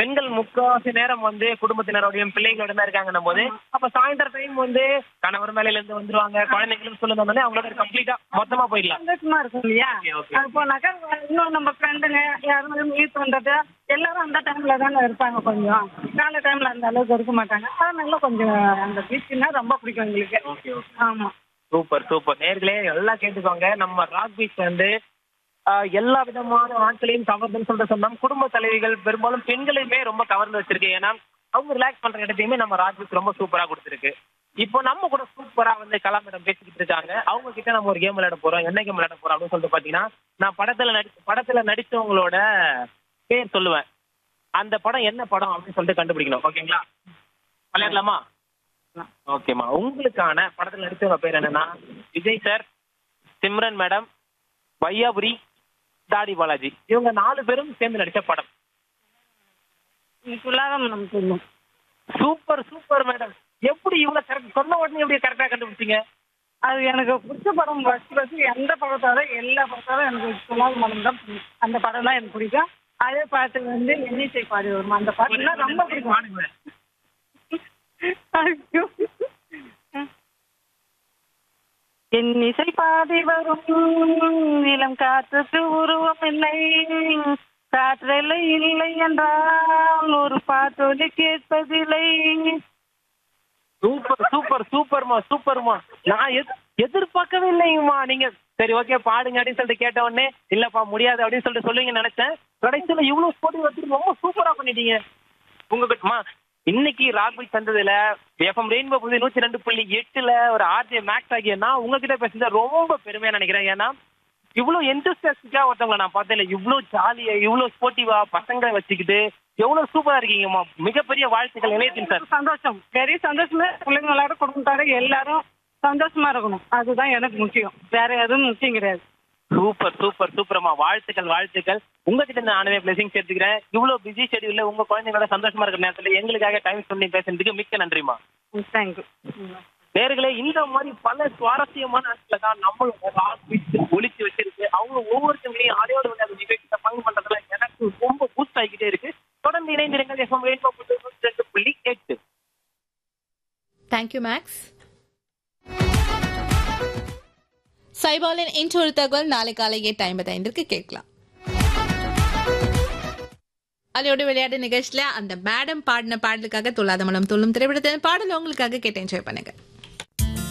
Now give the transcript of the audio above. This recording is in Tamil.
பெண்கள் முக்காவாசி நேரம் வந்து குடும்பத்தினரோடையும் பிள்ளைகளோட தான் இருக்காங்கன்னும் போது அப்ப சாயந்தரம் டைம் வந்து கணவர் மேலையில இருந்து வந்துருவாங்க குழந்தைங்களும் சொல்லுங்க வந்து அவங்களோட கம்ப்ளீட்டா மொத்தமா போயிடலாம் சந்தோஷமா இருக்கும் இல்லையா Okay, okay. அது போனாக்கா இன்னும் நம்ம ஃப்ரெண்டுங்க யாரும் மீட் பண்றது எல்லாரும் அந்த டைம்ல தானே இருப்பாங்க கொஞ்சம் காலை டைம்ல அந்த அளவுக்கு இருக்க மாட்டாங்க அதனால கொஞ்சம் அந்த பீச்சுன்னா ரொம்ப பிடிக்கும் எங்களுக்கு ஓகே ஓகே ஆமா சூப்பர் சூப்பர் நேர்களே எல்லாம் கேட்டுக்கோங்க நம்ம ராக் பீச் வந்து ஆஹ், எல்லா விதமான ஆட்களையும் கவர்ந்துன்னு சொல்ற சொன்னோம் குடும்ப தலைவிகள் பெரும்பாலும் பெண்களையுமே ரொம்ப கவர்ந்து வச்சிருக்கு ஏன்னா அவங்க ரிலாக்ஸ் பண்ற இடத்தையுமே நம்ம ராக் பீச் ரொம்ப சூப்பரா கொடுத்துருக்கு இப்போ நம்ம கூட சூப்பரா வந்து கலாமிடம் பேசிக்கிட்டு இருக்காங்க அவங்க கிட்ட நம்ம ஒரு கேம் விளையாட போறோம் என்ன கேம் விளையாட போறோம் அப்படின்னு சொல்லிட்டு பாத்தீங்கன்னா நான் படத்துல நடி படத்துல நடிச்சவங்களோட பேர் சொல்லுவேன் அந்த படம் என்ன படம் அப்படின்னு சொல்லிட்டு கண்டுபிடிக்கணும் ஓகேங்களா விளையாடலாமா ஓகேம்மா உங்களுக்கான படத்துல நடிச்சவங்க பேர் என்னன்னா விஜய் சார் சிம்ரன் மேடம் வையாபுரி தாடி பாலாஜி இவங்க நாலு பேரும் சேர்ந்து நடிச்ச படம் உலகம் நமக்கு தெரியும் சூப்பர் சூப்பர் மேடம் எப்படி இவ்வளவு கரெக்ட் சொன்ன உடனே எப்படி கரெக்டா கண்டுபிடிச்சீங்க அது எனக்கு பிடிச்ச படம் ஃபர்ஸ்ட் ஃபர்ஸ்ட் எந்த படத்தோட எல்லா படத்தோட எனக்கு சுலாக் மனம் தான் பிடிக்கும் அந்த படம் தான் எனக்கு பிடிக்கும் அதே பாட்டு வந்து எண்ணிசை பாடி வரும் அந்த பாட்டுனா ரொம்ப பிடிக்கும் பாடுங்க. ஐயோ. என் இசை பாடி வரும் இளம் காற்றுக்கு உருவம் இல்லை காற்றலை இல்லை என்றால் ஒரு பாட்டொலி கேட்பதில்லை சூப்பர் சூப்பர் சூப்பர்மா சூப்பர்மா நான் எது- எதிர்பார்க்கவே இல்லைங்கம்மா நீங்க சரி ஓகே பாடுங்க அப்படின்னு சொல்லிட்டு கேட்ட உடனே இல்லப்பா முடியாது அப்படின்னு சொல்லிட்டு சொல்லுவீங்கன்னு நினைச்சேன் கடைசியில இவ்வளவு போட்டி வச்சுட்டு ரொம்ப சூப்பரா பண்ணிட்டீங்க உங்ககிட்டமா இன்னைக்கு ராக்பி சந்ததுல எஃப்எம் ரெயின்போ புது நூத்தி ரெண்டு புள்ளி எட்டுல ஒரு ஆர்ஜே மேக்ஸ் ஆகிய நான் உங்ககிட்ட பேசுறது ரொம்ப பெருமையா நினைக்கிறேன் ஏன்னா இவ்வளவு எந்தூசியாஸ்டிக்கா ஒருத்தவங்களை நான் பார்த்தேன் இவ்வளவு ஜாலியா இவ்வளவு ஸ்போர்ட்டிவா பசங்களை வச்சுக்கிட்டு எவ்வளவு சூப்பரா இருக்கீங்கம்மா மிகப்பெரிய வாழ்த்துக்கள் இணையத்தின் சார் சந்தோஷம் வெரி சந்தோஷமா பிள்ளைங்களோட குடும்பத்தோட எல்லாரும் சந்தோஷமா இருக்கணும் அதுதான் எனக்கு முக்கியம் வேற எதுவும் முக்கியம் கிடையாது சூப்பர் சூப்பர் சூப்பர்மா வாழ்த்துக்கள் வாழ்த்துக்கள் உங்ககிட்ட நானுமே பிளஸிங் சேர்த்துக்கிறேன் இவ்வளவு பிஸி ஷெடியூல்ல உங்க குழந்தைங்களோட சந்தோஷமா இருக்கிற நேரத்துல எங்களுக்காக டைம் பண்ணி பேசுறதுக்கு மிக்க நன்றிமா தேங்க்யூ நேர்களே இந்த மாதிரி பல சுவாரஸ்யமான நாட்களை தான் நம்மளோட ஆஃபீஸ் ஒழிச்சு வச்சிருக்கு அவங்க ஒவ்வொருத்தவங்களையும் அடையோட விளையாட நிகழ்ச்சியில பங்கு பண்றதுல எனக்கு ரொம்ப பூஸ்ட் ஆகிக்கிட்டே இருக்கு தொடர்ந்து இணைந்திருங்கள் எஃப்எம் ரெயின்போ புள்ளி நூற்றி ரெண்டு புள்ளி எட்டு தேங்க்யூ மேக்ஸ் சைபாலின் இன்றொரு தகவல் நாளை காலை எட்டு ஐம்பத்தைந்திற்கு கேட்கலாம் அதோட விளையாட்டு நிகழ்ச்சியில அந்த மேடம் பாடின பாடலுக்காக துள்ளாத மனம் துள்ளும் திரைப்படத்தின் பாடல் உங்களுக்காக கேட்டு என்ஜாய் பண்ணுங்க